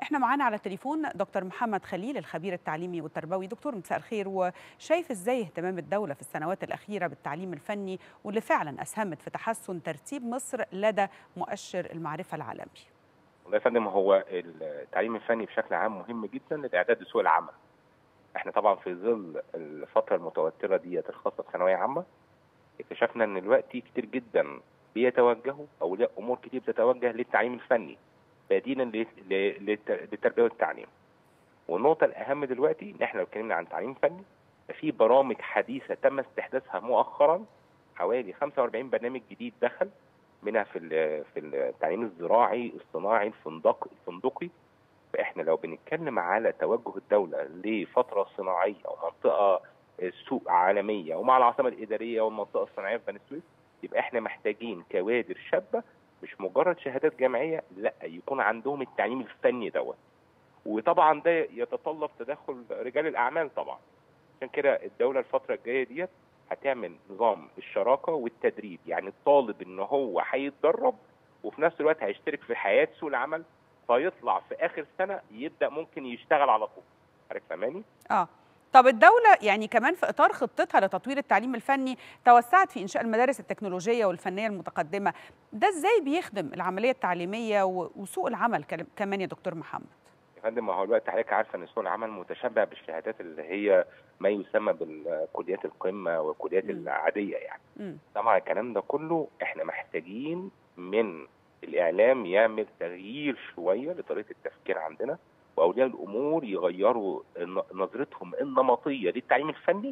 احنا معانا على التليفون دكتور محمد خليل الخبير التعليمي والتربوي دكتور مساء الخير وشايف ازاي اهتمام الدوله في السنوات الاخيره بالتعليم الفني واللي فعلا اسهمت في تحسن ترتيب مصر لدى مؤشر المعرفه العالمي والله يا فندم هو التعليم الفني بشكل عام مهم جدا للاعداد لسوق العمل احنا طبعا في ظل الفتره المتوتره ديت الخاصه بثانويه عامه اكتشفنا ان دلوقتي كتير جدا بيتوجهوا اولياء امور كتير بتتوجه للتعليم الفني بديلا للتربيه والتعليم والنقطه الاهم دلوقتي ان احنا لو اتكلمنا عن تعليم فني ففي برامج حديثه تم استحداثها مؤخرا حوالي 45 برنامج جديد دخل منها في في التعليم الزراعي الصناعي الفندق الفندقي فاحنا لو بنتكلم على توجه الدوله لفتره صناعيه او منطقه سوق عالميه ومع العاصمه الاداريه والمنطقه الصناعيه في بني سويف يبقى احنا محتاجين كوادر شابه مش مجرد شهادات جامعيه لا يكون عندهم التعليم الفني دوت وطبعا ده يتطلب تدخل رجال الاعمال طبعا عشان كده الدوله الفتره الجايه ديت هتعمل نظام الشراكه والتدريب يعني الطالب ان هو هيتدرب وفي نفس الوقت هيشترك في حياه سوق العمل فيطلع في اخر سنه يبدا ممكن يشتغل على طول عارف فهماني اه طب الدولة يعني كمان في إطار خطتها لتطوير التعليم الفني توسعت في إنشاء المدارس التكنولوجية والفنية المتقدمة ده إزاي بيخدم العملية التعليمية وسوق العمل كمان يا دكتور محمد؟ يا فندم ما هو الوقت حضرتك عارفه ان سوق العمل متشبع بالشهادات اللي هي ما يسمى بالكليات القمه والكليات م. العاديه يعني م. طبعا الكلام ده كله احنا محتاجين من الاعلام يعمل تغيير شويه لطريقه التفكير عندنا واولياء الامور يغيروا نظرتهم النمطيه للتعليم الفني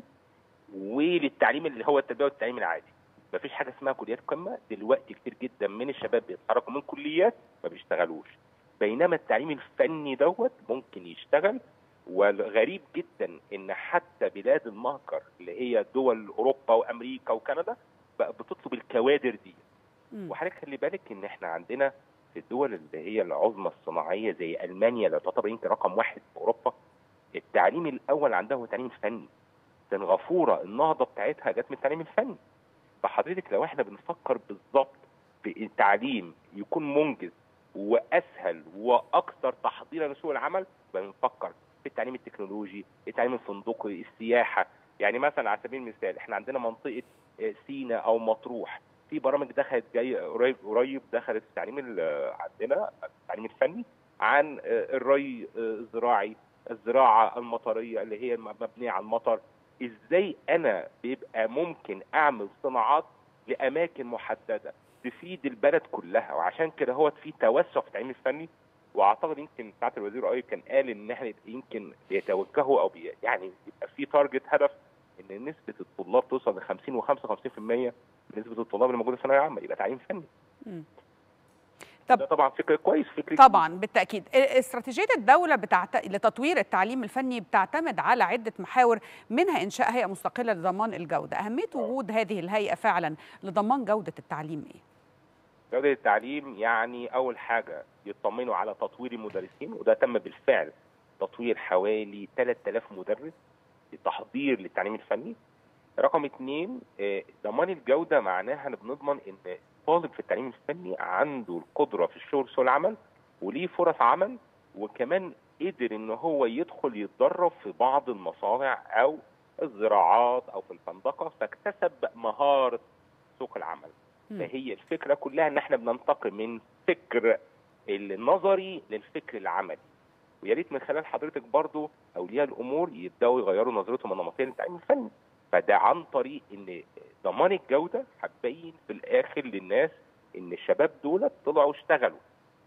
وللتعليم اللي هو التربيه والتعليم العادي مفيش حاجه اسمها كليات قمه دلوقتي كتير جدا من الشباب بيتخرجوا من كليات ما بيشتغلوش بينما التعليم الفني دوت ممكن يشتغل والغريب جدا ان حتى بلاد المهجر اللي هي دول اوروبا وامريكا وكندا بقى بتطلب الكوادر دي وحضرتك خلي بالك ان احنا عندنا في الدول اللي هي العظمى الصناعيه زي المانيا اللي تعتبر يمكن رقم واحد في اوروبا التعليم الاول عندها هو تعليم فني سنغافوره النهضه بتاعتها جت من التعليم الفني فحضرتك لو احنا بنفكر بالظبط في التعليم يكون منجز واسهل واكثر تحضيرا لسوق العمل بنفكر في التعليم التكنولوجي التعليم الفندقي السياحه يعني مثلا على سبيل المثال احنا عندنا منطقه سينا او مطروح في برامج دخلت جاي قريب قريب دخلت التعليم عندنا التعليم الفني عن الري الزراعي الزراعه المطريه اللي هي مبنيه على المطر ازاي انا بيبقى ممكن اعمل صناعات لاماكن محدده تفيد البلد كلها وعشان كده هو في توسع في التعليم الفني واعتقد يمكن ساعه الوزير قريب كان قال ان احنا يمكن بيتوجهوا او بي يعني يبقى في تارجت هدف ان نسبه الطلاب توصل ل 50 و55% نسبه الطلاب اللي موجوده في الثانويه العامه يبقى تعليم فني. مم. طب ده طبعا فكر كويس فكر طبعا بالتاكيد استراتيجيه الدوله بتعت... لتطوير التعليم الفني بتعتمد على عده محاور منها انشاء هيئه مستقله لضمان الجوده اهميه وجود هذه الهيئه فعلا لضمان جوده التعليم ايه جوده التعليم يعني اول حاجه يطمنوا على تطوير المدرسين وده تم بالفعل تطوير حوالي 3000 مدرس لتحضير للتعليم الفني رقم اثنين ضمان الجوده معناها ان بنضمن ان طالب في التعليم الفني عنده القدره في الشغل سوق العمل وليه فرص عمل وكمان قدر ان هو يدخل يتدرب في بعض المصانع او الزراعات او في الفندقه فاكتسب مهاره سوق العمل م. فهي الفكره كلها ان احنا بننتقل من فكر النظري للفكر العملي ويا ريت من خلال حضرتك برضو اولياء الامور يبداوا يغيروا نظرتهم النمطيه للتعليم الفني فده عن طريق ان ضمان الجوده هتبين في الاخر للناس ان الشباب دول طلعوا اشتغلوا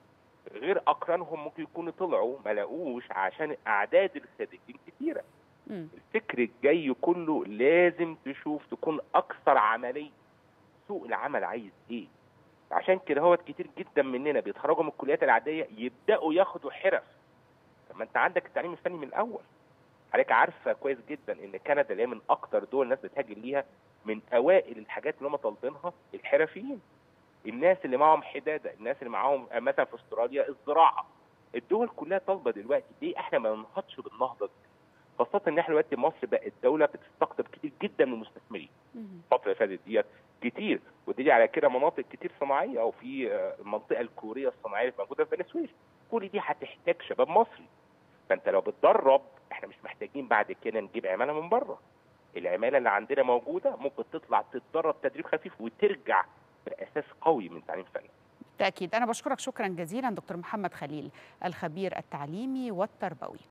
غير اقرانهم ممكن يكونوا طلعوا ما لاقوش عشان اعداد الخريجين كتيره م. الفكر الجاي كله لازم تشوف تكون اكثر عمليه سوق العمل عايز ايه عشان كده هو كتير جدا مننا بيتخرجوا من الكليات العاديه يبداوا ياخدوا حرف طب ما انت عندك التعليم الفني من الاول حضرتك عارفه كويس جدا ان كندا اللي هي من اكتر دول الناس بتهاجر ليها من اوائل الحاجات اللي هم طالبينها الحرفيين الناس اللي معاهم حداده الناس اللي معاهم مثلا في استراليا الزراعه الدول كلها طالبه دلوقتي ليه احنا ما ننهضش بالنهضه دي خاصه ان احنا دلوقتي مصر بقت دوله بتستقطب كتير جدا من المستثمرين الفتره اللي فاتت ديت كتير ودي على كده مناطق كتير صناعيه او في المنطقه الكوريه الصناعيه اللي موجوده في بني سويف كل دي هتحتاج شباب مصري فانت لو بتدرب احنا مش محتاجين بعد كده نجيب عماله من بره العماله اللي عندنا موجوده ممكن تطلع تتدرب تدريب خفيف وترجع باساس قوي من تعليم فني بالتاكيد انا بشكرك شكرا جزيلا دكتور محمد خليل الخبير التعليمي والتربوي